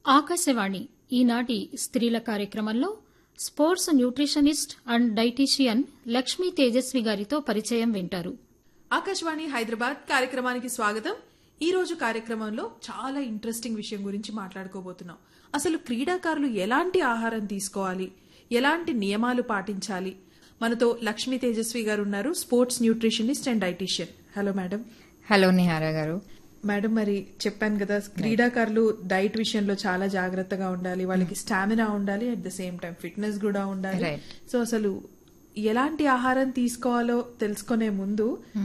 ఆకాశవాణి ఈనాటి స్త్రీల కార్యక్రమంలో sports nutritionist and dietician Lakshmi Tejaswi గారితో పరిచయం వింటారు ఆకాశవాణి హైదరాబాద్ కార్యక్రమానికి స్వాగతం ఈ రోజు కార్యక్రమంలో చాలా ఇంట్రెస్టింగ్ విషయం గురించి మాట్లాడుకోబోతున్నాం అసలు క్రీడాకారులు ఎలాంటి ఆహారం తీసుకోవాలి ఎలాంటి నియమాలు పాటించాలి మనతో లక్ష్మీ తేజస్వి గారు ఉన్నారు sports nutritionist and dietician hello madam hello Nihara గారు మేడం మరి చెప్పాను కదా క్రీడాకారులు డైట్ విషయంలో చాలా జాగ్రత్తగా ఉండాలి వాళ్ళకి స్టామినా ఉండాలి at the same time fitness కూడా ఉండాలి Right. సో అసలు ఎలాంటి ఆహారం తీసుకోవాలో తెలుసుకునే ముందు